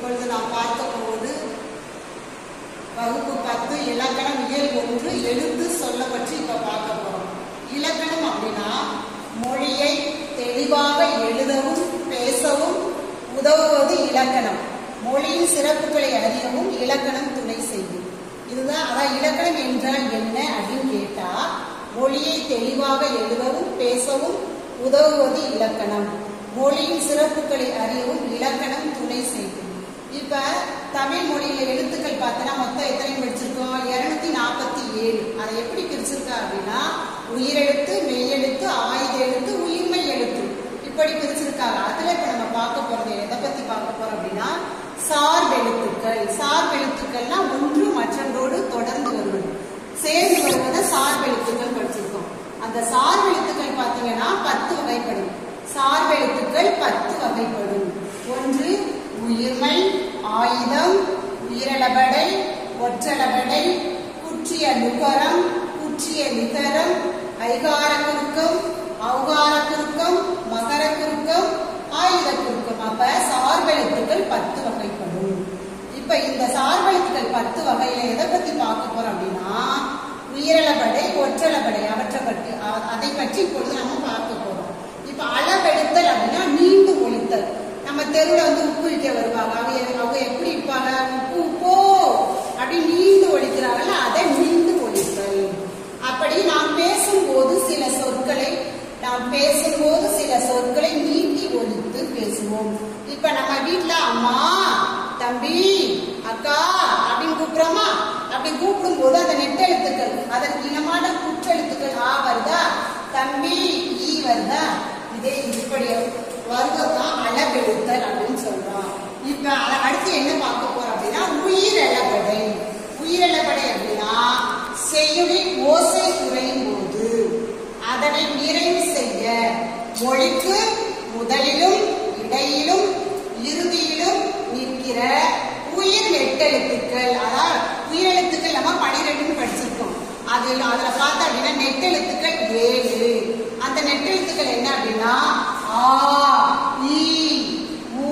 இப்பொழுது நாம் பார்க்க போவது வகுப்பு பத்து இலக்கணம் இயல் ஒன்று எழுத்து சொல்ல பற்றி இப்ப பார்க்க போறோம் இலக்கணம் அப்படின்னா மொழியை தெளிவாக எழுதவும் பேசவும் உதவுவது இலக்கணம் மொழியின் சிறப்புகளை அறியவும் இலக்கணம் துணை செய்யும் இதுதான் அதான் இலக்கணம் என்றால் என்ன அப்படின்னு கேட்டா மொழியை தெளிவாக எழுதவும் பேசவும் உதவுவது இலக்கணம் மொழியின் சிறப்புகளை அறியவும் இலக்கணம் துணை செய்யும் இப்ப தமிழ் மொழியில எழுத்துக்கள் பார்த்தோன்னா மொத்தம் எத்தனை படிச்சிருக்கோம் இருநூத்தி நாற்பத்தி ஏழு அதை எப்படி பிரிச்சிருக்கா அப்படின்னா உயிரெழுத்து மெய்யெழுத்து ஆயுத எழுத்து உயிர்மை எழுத்து இப்படி பிரிச்சிருக்காங்க அதுல இப்ப நம்ம பார்க்க போறது எதை பத்தி பார்க்க போறோம் அப்படின்னா சார்பெழுத்துக்கள் சார்பெழுத்துக்கள்னா ஒன்று மற்றொன்றோடு தொடர்ந்து வருவது சேர்ந்து வருவதை சார்பெழுத்துக்கள் படிச்சிருக்கோம் அந்த சார்பெழுத்துக்கள் பார்த்தீங்கன்னா பத்து வகைப்படும் சார்பெழுத்துக்கள் பத்து வகைப்படும் ஒன்று உயிர்மை ஆயுதம் உயிரளபடை ஒற்றளபடை குற்றிய நுகரம் குற்றிய நிகரம் ஐகார குறுக்கம் ஔகார குறுக்கம் மகர குறுக்கம் ஆயுத குறுக்கம் அப்ப சார்பெழுத்துக்கள் பத்து வகைப்படும் இப்ப இந்த சார்பெழுத்துக்கள் பத்து வகையில எதை பத்தி பார்க்க போறோம் அப்படின்னா உயிரளபடை ஒற்றளபடை அவற்றை பற்றி அ- அதை பற்றி இப்பொழுது நம்ம பார்க்க போறோம் இப்ப அளவெடுத்தல் அப்படின்னா நீண்டு ஒழித்தல் நம்ம தெருவுல வந்து உப்பு விற்க வருவாங்க அவங்க அவங்க எப்படி விற்பாங்க உப்பு உப்போ அப்படி நீண்டு ஒழிக்கிறாங்கல்ல அதை நீண்டு ஒழித்தல் அப்படி நாம் பேசும்போது சில சொற்களை நாம் பேசும்போது சில சொற்களை நீட்டி ஒழித்து பேசுவோம் இப்ப நம்ம வீட்ல அம்மா தம்பி அக்கா அப்படின்னு கூப்பிடுறோமா அப்படி கூப்பிடும் போது அந்த நெட்டெழுத்துக்கள் அதற்கு இனமான குற்றெழுத்துக்கள் ஆ வருதா தம்பி ஈ வருதா இதே இப்படி வருவதான் அளவெழுத்தல் அப்படின்னு சொல்றோம் இப்ப அ- அடுத்து என்ன பார்க்க போறோம் அப்படின்னா உயிரிழப்படை உயிரிழப்படை அப்படின்னா செய்யுளி ஓசை குறையும் போது அதனை நிறைவு செய்ய மொழிக்கு முதலிலும் இடையிலும் இறுதியிலும் நிற்கிற உயிர் நெட்டெழுத்துக்கள் அதாவது உயிரெழுத்துக்கள் நம்ம பனிரெண்டுன்னு படிச்சிருக்கோம் அதில் அதுல பார்த்தா அப்படின்னா நெட்டெழுத்துக்கள் ஏழு அந்த நெட்டெழுத்துக்கள் என்ன அப்படின்னா ஆ இ ஊ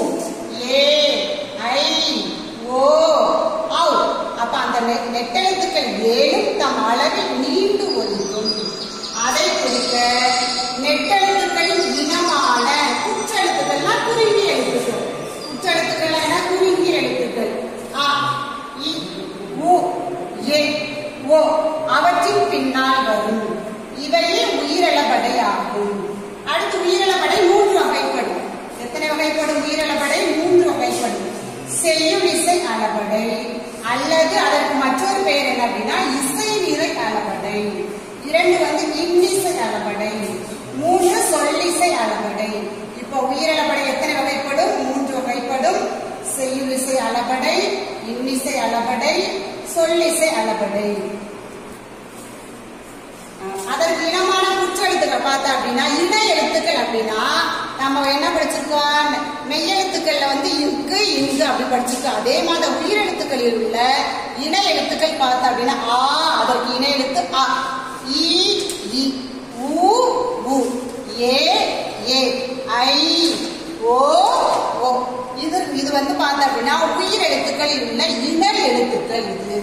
ஏ ஐ ஓ ஔ அப்ப அந்த நெ- நெட்டெழுத்துக்கள் ஏழும் தம் அளவில் நீண்டு ஒலிக்கும் அதை குறிக்க நெட்டெழுத்துக்களின் இனமான குற்றெழுத்துக்கள்னா குறுகிய எழுத்துக்கள் குற்றெழுத்துக்கள் என குறுகிய எழுத்துக்கள் ஆ இ உ ஏ ஓ அவற்றின் பின்னால் வரும் இவையே உயிரிழப்படை ஆகும் அடுத்து உயிரிழப்படை மூன்று வகைப்படும் எத்தனை வகைப்படும் உயிரிழப்படை மூன்று வகைப்படும் செய்யும் இசை அளபடை அல்லது அதற்கு மற்றொரு பெயர் என்ன அப்படின்னா இசை நிறை அளபடை இரண்டு வந்து இன்னிசை அளபடை மூன்று சொல்லிசை அளபடை இப்போ உயிரிழப்படை எத்தனை வகைப்படும் மூன்று வகைப்படும் செய்யுளிசை அளபடை இன்னிசை அளபடை சொல்லிசை அளபடை அஹ் அதற்கு இனமான குற்றெழுத்துக்கள் பார்த்தா அப்படின்னா இன எழுத்துக்கள் அப்படின்னா நம்ம என்ன படிச்சிருக்கோம் மெ- மெய்யெழுத்துக்கள்ல வந்து இங்கு இங்கு அப்படி படிச்சிருக்கோம் அதே மாதிரி உயிரெழுத்துக்களில் உள்ள இன எழுத்துக்கள் பார்த்தா அப்படின்னா ஆ அதற்கு இன எழுத்து ஆ இ இ உ உ ஏ ஏ ஐ ஓ ஓ இது இது வந்து பார்த்தா அப்படின்னா உயிரெழுத்துக்களில் உள்ள இன எழுத்துக்கள் இது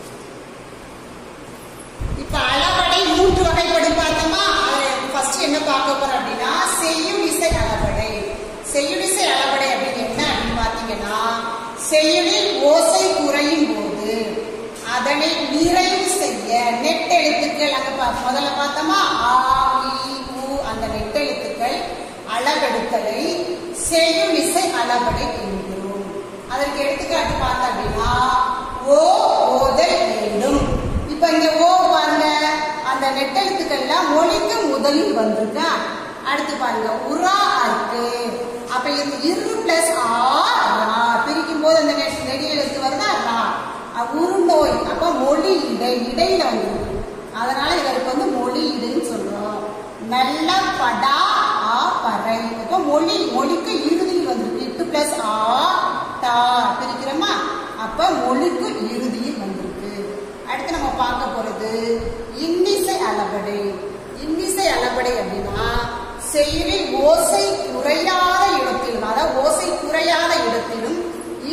இப்ப அளபடை மூன்று வகைப்படும் பார்த்தோமா அதுல ஃபர்ஸ்ட் என்ன பார்க்க போறோம் அப்படின்னா செய்யுள் இசை அளபடை செய்யுள் இசை அளபடை அப்படின்னு என்ன அப்படின்னு பாத்தீங்கன்னா செய்யுளில் ஓசை குறையும் போது அதனை நிறைவு செய்ய நெட்டெழுத்துக்கள் அங்க பா- முதல்ல பார்த்தோமா ஆ இ உ அந்த நெட்டெழுத்துக்கள் அளவெடுத்தலை செய்யுள் இசை அளபடை என்கிறோம் அதற்கு எடுத்துக்காட்டு பார்த்தா அப்படின்னா ஓ ஓதல் வேண்டும் இப்ப இங்க ஓ பாருங்க அந்த நெட்டெழுத்துக்கள்லாம் மொழிக்கு முதலில் வந்திருக்கா அடுத்து பாருங்க உரா இருக்கு அப்ப இது இரு பிளஸ் ஆ ரா பிரிக்கும் போது அந்த நெட் நெடி எழுத்து வருதா ரா அ, உருநோய் அப்ப மொழி இடை இடையில வந்திருக்கு அதனால இதற்கு வந்து மொழி இடைன்னு சொல்றோம் நல்ல படா ஆ பறை அப்ப மொழி மொழிக்கு இறுதியில் வந்திருக்கு இட்டு பிளஸ் ஆ டா பிரிக்கிறோமா அப்ப மொழிக்கு இறுதியில் வந்திருக்கு அடுத்து நம்ம பார்க்க போறது இன்னிசை அளபடை இன்னிசை அளபடை அப்படின்னா செயலில் ஓசை குறையாத இடத்திலும் அதாவது ஓசை குறையாத இடத்திலும்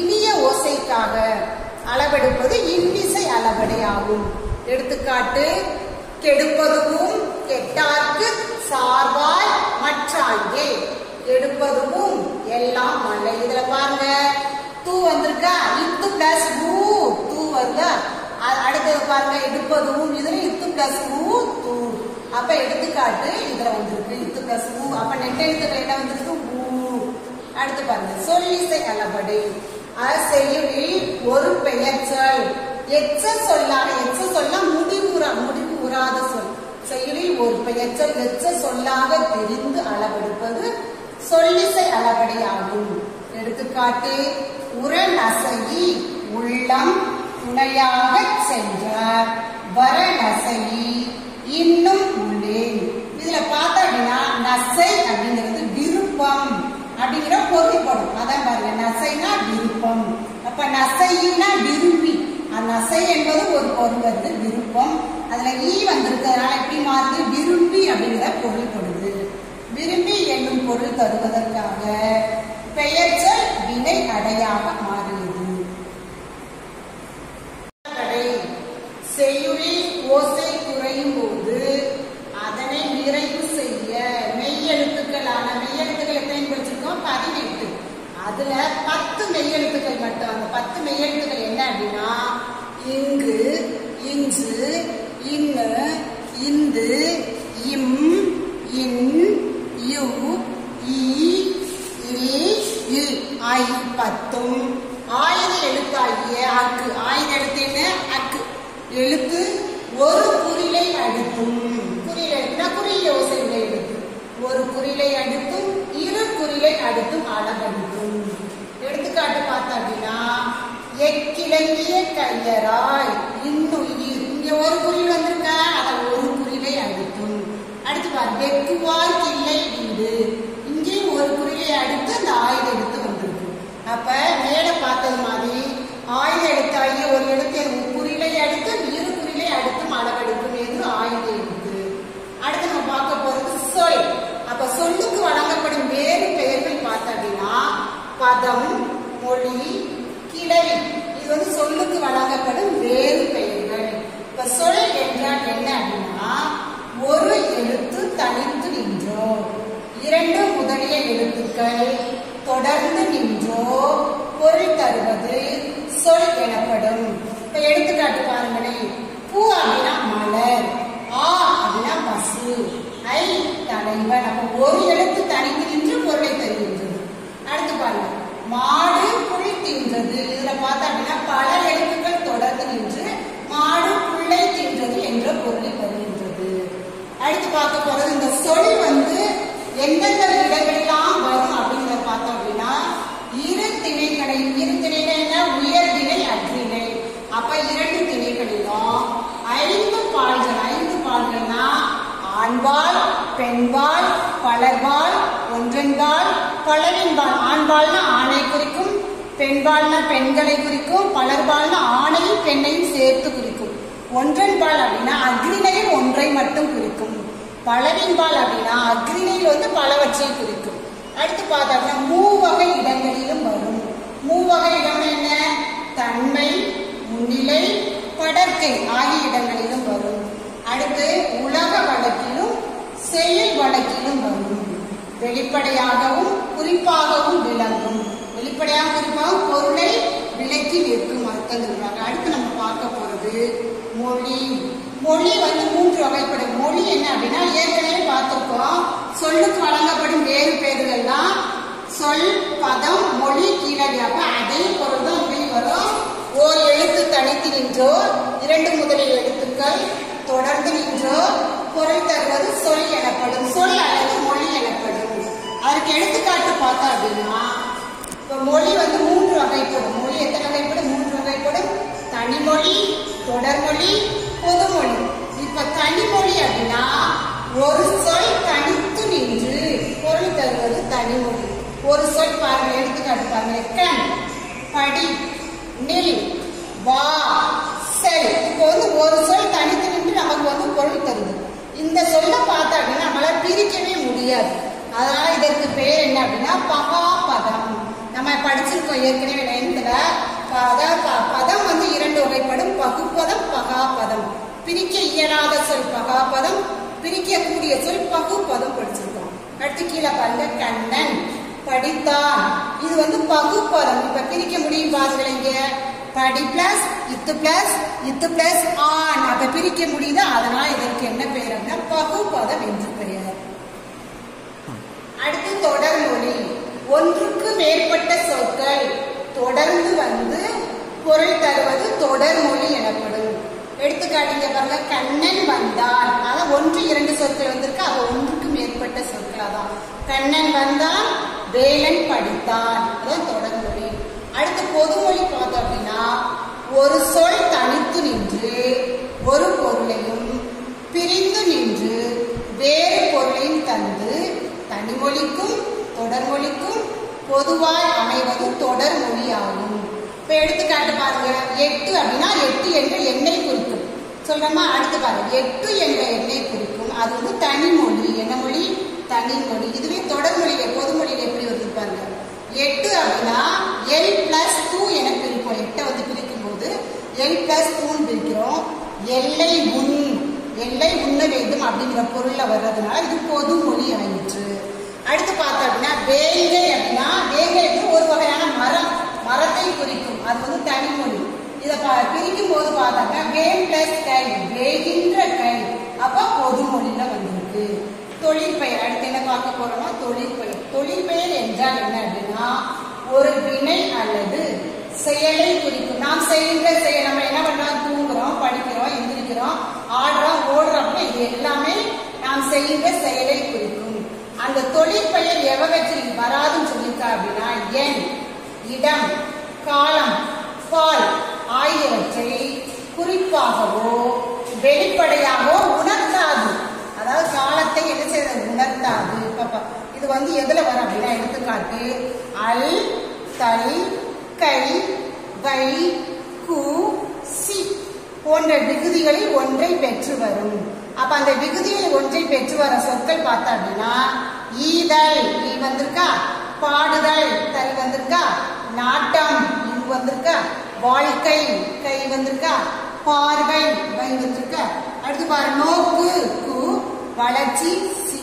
அளபடியாகும் எடுத்துக்காட்டு கெடுப்பதுவும் கெட்டார்க்கு சார்பாய் மற்றாங்கே எடுப்பதுவும் எல்லாம் மழை இதுல பாருங்க தூ வந்திருக்கா இத்து பிளஸ் ஊ தூ வருதா அ- அடுத்தது பாருங்க எடுப்பதும் இதுல இத்து பிளஸ் ஊ தூ அப்ப எடுத்துக்காட்டு இதுல வந்திருக்கு இத்து பிளஸ் ஊ அப்ப நெட் எழுத்துக்கள் என்ன வந்திருக்கு ஊ அடுத்து பாருங்க சொல்லிசை அளபடி செய்யுளில் ஒரு பெயர் சொல் எச்ச சொல்லாக எச்ச சொல்ல முடிவுறா முடிவு உறாத சொல் செயலில் ஒரு பெயர் சொல் எச்ச சொல்லாக தெரிந்து அளவெடுப்பது சொல்லிசை அளபடியாகும் எடுத்துக்காட்டு உரநசையி உள்ளம் துணையாக சென்றார் வரநசையி இன்னும் உள்ளேன் இதுல பார்த்தா அப்படின்னா நசை அப்படிங்கிறது விருப்பம் அப்படிங்கிற பொருள்படும் அதான் பாருங்க நசைனா விருப்பம் அப்ப நசைனா விரும்பி அந்த நசை என்பது ஒரு பொருள் வருது விருப்பம் அதுல ஈ வந்திருக்கிறதுனால எப்படி மாறுது விரும்பி அப்படிங்கிற பொருள்படுது விரும்பி என்னும் பொருள் தருவதற்காக பெயர்ச்சல் வினை அடையாக மாறியது கடை செய்யுளில் ஓசை குறையும் போது அதனை நிறைவு செய்ய மெய்யெழுத்துக்களான மெய்யெழுத்துக்கள் எத்தனை படிச்சிருக்கோம் பதினெட்டு அதுல பத்து மெய்யெழுத்துக்கள் மட்டும் அந்த பத்து மெய்யெழுத்துக்கள் என்ன அப்படின்னா இங்கு இன்று இன்னு இந்து இம் இன் யு ஈ இல் இல் ஆகிய பத்தும் ஆயுத எழுத்தாகிய அக்கு ஆயுத எழுத்து என்ன அக்கு எழுத்து ஒரு குறிலை அடுத்தும் குறிலை எழுத்துனா குறிய ஓசைகளை எழுத்து ஒரு குறிலை அடுத்தும் இரு குறிலை அடுத்தும் அளவடுத்தும் எடுத்துக்காட்டு பார்த்தா அப்படின்னா எக்கிழங்கிய கையராய் இன்னுயிர் இங்க ஒரு குறில் வந்திருக்கா அத ஒரு குறிலை அடுத்தும் அடுத்து பாரு வெக்குவார் கிள்ளை வீடு இங்கேயும் ஒரு குறிலை அடுத்து அந்த ஆயுத எழுத்து வந்திருக்கு அப்ப மேல பார்த்தது மாதிரி ஆயுத எழுத்தாகிய ஒரு எழுத்து குறிலை அடுத்து இரு குறிலை அடுத்தும் அளவெடுக்கும் எது ஆயுத எழுத்து அடுத்து நம்ம பார்க்க போறது சொல் அப்ப சொல்லுக்கு வழங்கப்படும் வேறு பெயர்கள் பார்த்தா அப்படின்னா பதம் மொழி கிளவி இது வந்து சொல்லுக்கு வழங்கப்படும் வேறு பெயர்கள் இப்ப சொல் என்றால் என்ன அப்படின்னா ஒரு எழுத்து தனித்து நின்றோ இரண்டு முதலிய எழுத்துக்கள் தொடர்ந்து நின்றோ பொருள் தருவது சொல் எனப்படும் இப்ப எடுத்துக்காட்டு பாருங்களேன் பூ அப்படின்னா மலர் ஆ அப்படின்னா பசு ஐ தலைவன் அப்ப ஒரு எழுத்து தனித்து நின்று பொருளை தருகின்றது அடுத்து பாருங்க மாடு புல் தின்றது இதுல பார்த்தா அப்படின்னா பல எழுத்துக்கள் தொடர்ந்து நின்று மாடு புல்லை தின்றது என்ற பொருளை தருகின்றது அடுத்து பார்க்க போறது இந்த சொல் வந்து எந்தெந்த இடங்களெல்லாம் வரும் அப்படிங்கிறத பார்த்தோம் அப்படின்னா இரு திணைகளை இரு திணைகள் என்ன உயர் திணை அக்ரிணை அப்ப இரண்டு திணைகளிலும் ஐந்து பால்கள் ஐந்து பால்கள்னா ஆண்பால் பெண்பால் பலர்பால் ஒன்றன்பால் பலரின்பால் ஆண்பால்னா ஆணை குறிக்கும் பெண்பால்னா பெண்களை குறிக்கும் பலர்பால்னா ஆணையும் பெண்ணையும் சேர்த்து குறிக்கும் ஒன்றன்பால் அப்படின்னா அக்ரிணையில் ஒன்றை மட்டும் குறிக்கும் பலவின்பால் அப்படின்னா அக்ரிணையில் வந்து பலவற்றை குறிக்கும் அடுத்து பார்த்தோம்னா மூவகை இடங்களிலும் வரும் மூவகை இடம் என்ன தன்மை முன்னிலை படர்க்கை ஆகிய இடங்களிலும் வரும் அடுத்து உலக வழக்கிலும் செயல் வழக்கிலும் வரும் வெளிப்படையாகவும் குறிப்பாகவும் விளங்கும் வெளிப்படையாக குறிப்பாக பொருளை விளக்கி நிற்கும் அர்த்தம் சொல்றாங்க அடுத்து நம்ம பார்க்க போறது மொழி மொழி வந்து மூன்று வகைப்படும் மொழி என்ன அப்படின்னா ஏற்கனவே பார்த்திருக்கோம் சொல்லுக்கு வழங்கப்படும் வேறு பெயர்கள்லாம் சொல் பதம் மொழி கீழடி அப்ப அதே பொருள் தான் இங்கேயும் வரும் ஓர் எழுத்து தனித்து நின்றோ இரண்டு முதலில் எழுத்துக்கள் தொடர்ந்து நின்றோ பொருள் தருவது சொல் எனப்படும் சொல் அல்லது மொழி எனப்படும் அதற்கு எடுத்துக்காட்டு பார்த்தா அப்படின்னா இப்ப மொழி வந்து மூன்று வகைப்படும் மொழி எத்தனை வகைப்படும் மூன்று வகைப்படும் தனிமொழி தொடர்மொழி பொதுமொழி இப்ப தனிமொழி அப்படின்னா ஒரு சொல் தனித்து நின்று பொருள் தருவது தனிமொழி ஒரு சொல் பாருங்க எடுத்துக்காட்டு பாருங்க கண் படி நில் வா செல் இப்போ வந்து ஒரு சொல் தனித்து நின்று நமக்கு வந்து பொருள் தருது இந்த சொல்ல பார்த்தா அப்படின்னா நம்மளால பிரிக்கவே முடியாது அதனால இதற்கு பெயர் என்ன அப்படின்னா பகாபதம் நம்ம படிச்சிருக்கோம் ஏற்கனவே நைன்த்துல பத ப- பதம் வந்து இரண்டு வகைப்படும் பகுப்பதம் பகாபதம் பிரிக்க இயலாத சொல் பகாபதம் பிரிக்கக்கூடிய சொல் பகுப்பதம் படிச்சிருக்கோம் அடுத்து கீழே பாருங்க கண்ணன் படித்தான் இது வந்து பகுப்பதம் இப்ப பிரிக்க முடியும் பாருங்கள் இங்க படி பிளஸ் இத்து பிளஸ் இத்து பிளஸ் ஆன் அப்ப பிரிக்க முடியுது அதனால இதற்கு என்ன பெயர் அப்படின்னா பகுப்பதம் என்று பெயர் அடுத்து தொடர்மொழி ஒன்றுக்கு மேற்பட்ட சொற்கள் தொடர்ந்து வந்து பொருள் தருவது தொடர்மொழி எனப்படும் எடுத்துக்காட்டுங்க பாருங்க கண்ணன் வந்தான் அதான் ஒன்று இரண்டு சொற்கள் வந்திருக்கு அது ஒன்றுக்கு மேற்பட்ட சொற்கள் அதான் கண்ணன் வந்தான் வேலன் படித்தான் அதான் தொடர்மொழி அடுத்து பொதுமொழி பார்த்தோம் அப்படின்னா ஒரு சொல் தனித்து நின்று ஒரு பொருளையும் பிரிந்து நின்று வேறு பொருளையும் தந்து தனிமொழிக்கும் தொடர்மொழிக்கும் பொதுவாய் அமைவது தொடர்மொழி ஆகும் இப்ப எடுத்துக்காட்டு பாருங்க எட்டு அப்படின்னா எட்டு என்ற எண்ணை குறிக்கும் சொல்றோமா அடுத்து பாருங்க எட்டு என்ற எண்ணை குறிக்கும் அது வந்து தனிமொழி என்ன மொழி தனிமொழி இதுவே தொடர்மொழியில பொதுமொழியில எப்படி வருது பாருங்க எட்டு அப்படின்னா எல் பிளஸ் டூ என பிரிப்போம் எட்டை வந்து பிரிக்கும் போது எல் பிளஸ் டூன்னு பிரிக்கிறோம் எல்லை உன் எல்லை உண்ண வேண்டும் அப்படிங்கிற பொருள்ல வர்றதுனால இது பொதுமொழி ஆயிற்று அடுத்து பார்த்தோம் அப்படின்னா வேங்கை அப்படின்னா வேங்கை என்பது ஒரு வகையான மரம் மரத்தை குறிக்கும் அது வந்து தனிமொழி இதை பா- பிரிக்கும் போது பார்த்தாங்க வேம் பிளஸ் கை வேகின்ற கை அப்ப பொதுமொழியில வந்திருக்கு தொழிற்பெயர் அடுத்து என்ன பார்க்க போறோம்னா தொழிற்பெயர் தொழிற்பெயர் என்றால் என்ன அப்படின்னா ஒரு வினை அல்லது செயலை குறிக்கும் நாம் செய்கின்ற செயல் நம்ம என்ன பண்றோம் தூங்குறோம் படிக்கிறோம் எந்திரிக்கிறோம் ஆடுறோம் ஓடுறோம் அப்ப இது எல்லாமே நாம் செய்கின்ற செயலை குறிக்கும் அந்த தொழிற்பெயர் எவவற்றில் வராதுன்னு சொல்லியிருக்கா அப்படின்னா எண் இடம் காலம் பால் ஆகியவற்றை குறிப்பாகவோ வெளிப்படையாகவோ உணர்த்தாது அதாவது காலத்தை என்ன செய்யறது உணர்த்தாது இப்ப ப- இது வந்து எதுல வரும் அப்படின்னா எடுத்துக்காட்டு அல் தல் கை வை கு சி போன்ற விகுதிகளில் ஒன்றை பெற்று வரும் அப்ப அந்த விகுதியில் ஒன்றை பெற்று வர சொற்கள் பார்த்தா அப்படின்னா ஈதல் ஈ வந்திருக்கா பாடுதல் தல் வந்திருக்கா நாட்டம் இது வந்திருக்கா வாழ்க்கை கை வந்திருக்கா பார்வை வை வந்திருக்கா அடுத்து பாரு நோக்கு கு வளர்ச்சி சி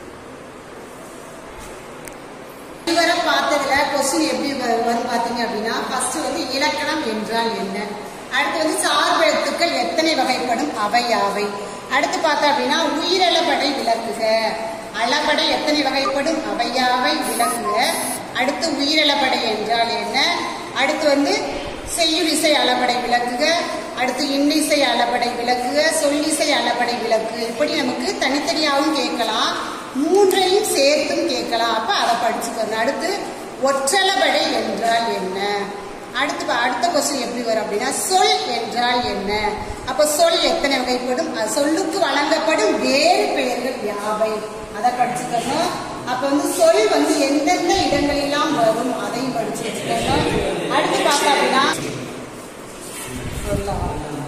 இதுவரை பார்த்ததுல கொஸ்டின் எப்படி வ- வரும் பாத்தீங்க அப்படின்னா ஃபர்ஸ்ட் வந்து இலக்கணம் என்றால் என்ன அடுத்து வந்து சார்பெழுத்துக்கள் எத்தனை வகைப்படும் அவை யாவை அடுத்து பார்த்தோம் அப்படின்னா உயிரளபடை விளக்குக அளபடை எத்தனை வகைப்படும் அவையாவை விளக்குக அடுத்து உயிரளபடை என்றால் என்ன அடுத்து வந்து செய்யுளிசை அளபடை விளக்குக அடுத்து இன்னிசை அளபடை விளக்குக சொல்லிசை அளபடை விளக்கு இப்படி நமக்கு தனித்தனியாகவும் கேட்கலாம் மூன்றையும் சேர்த்தும் கேட்கலாம் அப்ப அதை படிச்சுக்கணும் அடுத்து ஒற்றளபடை என்றால் என்ன அடுத்து பா- அடுத்த கொஸ்டின் எப்படி வரும் அப்படின்னா சொல் என்றால் என்ன அப்ப சொல் எத்தனை வகைப்படும் அஹ் சொல்லுக்கு வழங்கப்படும் வேறு பெயர்கள் யாவை அதை படிச்சுக்கணும் அப்ப வந்து சொல் வந்து எந்தெந்த இடங்களெல்லாம் வரும் அதையும் படிச்சு வச்சுக்கணும் அடுத்து பார்த்தா அப்படின்னா சொல்லா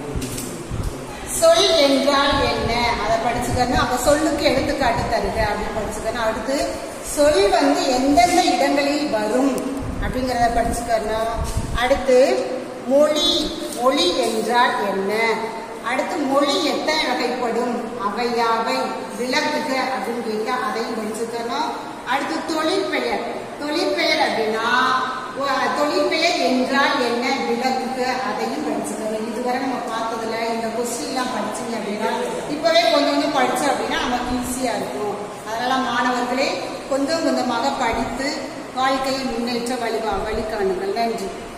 சொல் என்றால் என்ன அதை படிச்சுக்கணும் அப்ப சொல்லுக்கு எடுத்துக்காட்டு தருக அப்படின்னு படிச்சுக்கணும் அடுத்து சொல் வந்து எந்தெந்த இடங்களில் வரும் அப்படிங்கிறத படிச்சுக்கணும் அடுத்து மொழி மொழி என்றால் என்ன அடுத்து மொழி எத்தனை வகைப்படும் அவை யாவை விளக்குக அப்படின்னு கேட்டா அதையும் படிச்சுக்கணும் அடுத்து தொழிற்பெயர் தொழிற்பெயர் அப்படின்னா ஒ- தொழிற்பெயர் என்றால் என்ன விளக்குக அதையும் படிச்சுக்கணும் இதுவரை நம்ம பார்த்ததுல இந்த கொஸ்டின்லாம் படிச்சீங்க அப்படின்னா இப்பவே கொஞ்சம் கொஞ்சம் படிச்சோம் அப்படின்னா நமக்கு ஈஸியா இருக்கும் அதனால மாணவர்களே கொஞ்சம் கொஞ்சமாக படித்து வாழ்க்கையை முன்னேற்ற வழிவா வழி காணுங்கள் நன்றி